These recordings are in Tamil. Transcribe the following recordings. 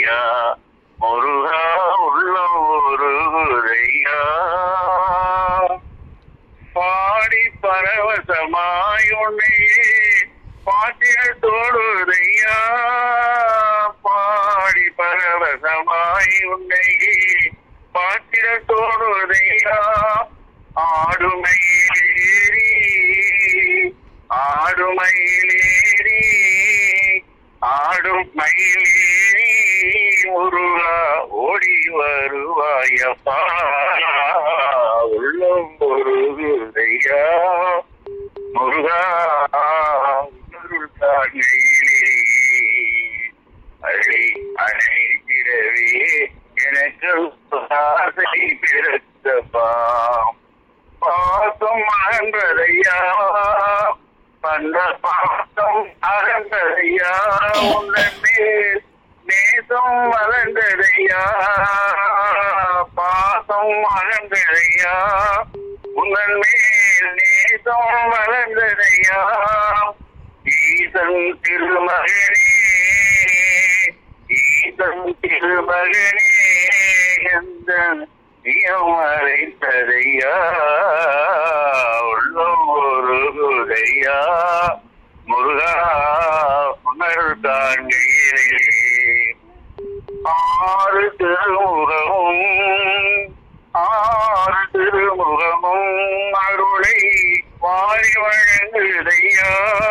வருவாயா முருகா உள்ளம் ஒருகுதையா பாடி பரவசமாய் உன்னை பாட்டிட தோடுதையா பாடி பரவசமாய் உன்னை பாட்டிட தோடுதையா ஆடுமயிலேறி ஆடுமயிலேறி ஆடும் மயிலேறி முருகா ஓடி வருவாயப்பா உள்ளம் முருகையா முருகா உன்னருள் தாங்கிலே அழை அழைக்கிறவே எனக்கு ஆசை பிறந்தப்பா பாசம் அகன்றதையா அந்த பாசம் அகன்றதையா உன்னன் மேல் நேசம் வளர்ந்ததையா பாசம் அகன்றதையா உன்னன் மேல் நேசம் வளர்ந்ததையா ஈசன் திருமகனே ஈசன் திருமகனே எந்த அழைத்ததையா உள்ளம் ஒரு குதையா முருகா உணர் காண்கையிலே ஆறு திருமுகமும் ஆறு திருமுகமும் அருளை வாரி வழங்குதையா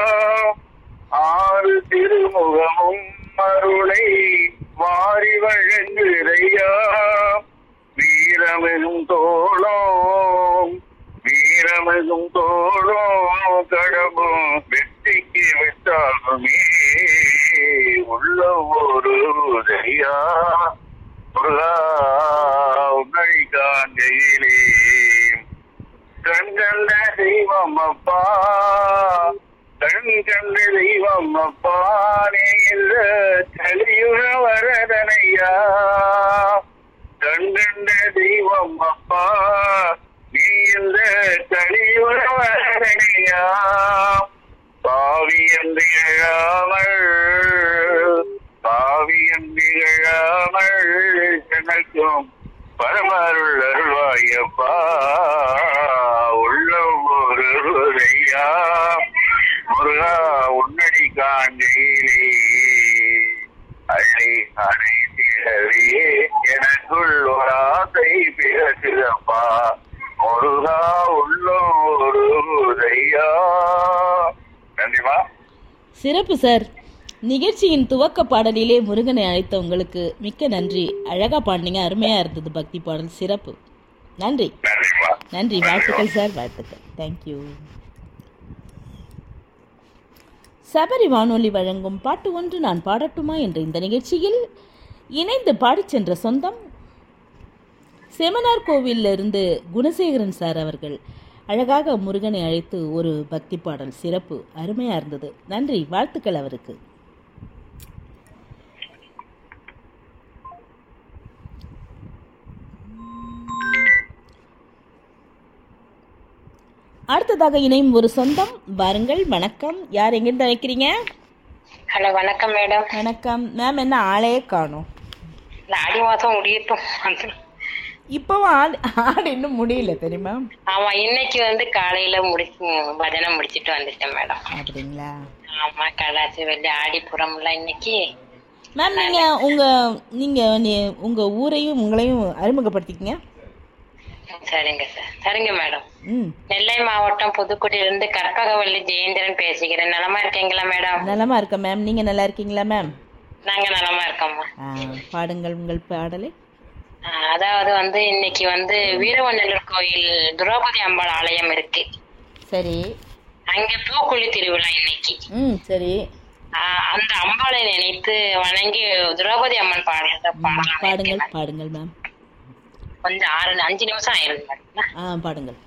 ஆறு திருமுகமும் அருளை வாரி வழங்குதையா வீரமெனும் தோளோம் வீரமெனும் தோளோம் கடமும் வெற்றிக்கு விட்டாகுமே உள்ள ஒரு உதயா முருகா உன்னை காண்கையிலே கண் கண்ட தெய்வம் அப்பா கண் கண்ட தெய்வம் அப்பா நீ இல்ல கலியுக வரதனையா கண் கண்ட தெய்வம் அப்பா நீ இந்த கலியுக வரதனையா பாவி என்று எழாமல் பாவி என்று எழாமல் எனக்கும் பரமருள் அருள்வாயப்பா உள்ளம் ஒரு உதையா முருகா உன்னடி காண்கையிலே அள்ளி அணைத்திடவே எனக்குள் ஒரு ஆசை பிறகுதப்பா முருகா உள்ளம் ஒரு உதையா நன்றிமா சிறப்பு சார் நிகழ்ச்சியின் துவக்க பாடலிலே முருகனை அழைத்த உங்களுக்கு மிக்க நன்றி அழகா பாடினீங்க அருமையா இருந்தது பக்தி பாடல் சிறப்பு நன்றி நன்றிமா நன்றி வாழ்த்துக்கள் சார் வாழ்த்துக்கள் தேங்க்யூ சபரி வானொலி வழங்கும் பாட்டு ஒன்று நான் பாடட்டுமா என்ற இந்த நிகழ்ச்சியில் இணைந்து பாடிச் சென்ற சொந்தம் செமனார் கோவிலிருந்து குணசேகரன் சார் அவர்கள் அழகாக முருகனை அழைத்து ஒரு பக்தி பாடல் சிறப்பு அருமையா இருந்தது நன்றி வாழ்த்துக்கள் அவருக்கு அடுத்ததாக இணையும் ஒரு சொந்தம் வாருங்கள் வணக்கம் யார் எங்கிருந்து அழைக்கிறீங்க ஹலோ வணக்கம் மேடம் வணக்கம் மேம் என்ன ஆளே காணும் இந்த ஆடி மாசம் முடியட்டும் இப்போவும் ஆடு ஆடு இன்னும் முடியல தெரியுமா ஆமா இன்னைக்கு வந்து காலையில முடிச்சு பஜனை முடிச்சிட்டு வந்துட்டேன் மேடம் அப்படிங்களா ஆமா கடாசி வெள்ளி ஆடிப்புறம்ல இன்னைக்கு மேம் நீங்க உங்க நீங்க நீ- உங்க ஊரையும் உங்களையும் அறிமுகப்படுத்திக்கங்க சரிங்க சார் சரிங்க மேடம் ம் நெல்லை மாவட்டம் புதுக்குடியிலிருந்து கற்பகவள்ளி ஜெயேந்திரன் பேசுகிறேன் நலமா இருக்கீங்களா மேடம் நலமா இருக்க மேம் நீங்க நல்லா இருக்கீங்களா மேம் நாங்க நலமா இருக்கோம்மா ஆ, பாடுங்கள் உங்கள் பாடலை ஆ, அதாவது வந்து இன்னைக்கு வந்து வீரவநல்லூர் கோயில் துரோபதி அம்பாள் ஆலயம் இருக்கு சரி அங்க பூக்குழி திருவிழா இன்னைக்கு ம் சரி ஆஹ் அந்த அம்பாளை நினைத்து வணங்கி திரௌபதி அம்மன் பாடுறத பாடலாம் பாடுங்கள் பாடுங்கள் மேம் கொஞ்சம் ஆறு அஞ்சு நிமிஷம் ஆயிருது மேடம் ஆ பாடுங்கள்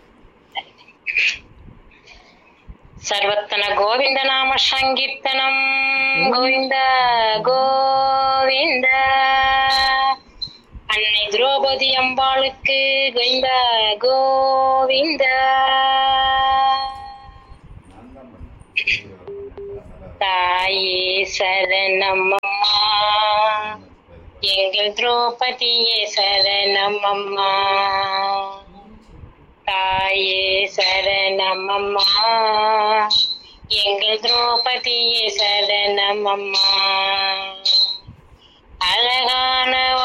சர்வத்தன கோவிந்த நாம சங்கீர்த்தனம் கோவிந்த கோவிந்த அன்னை திரௌபதி அம்பாளுக்கு கோவிந்த கோவிந்த தாயே சரணம் அம்மா எங்கள் திரௌபதியே சரணம் அம்மா தாயே சரணம் அம்மா எங்கள் திரௌபதியே சரணம் அம்மா அழகான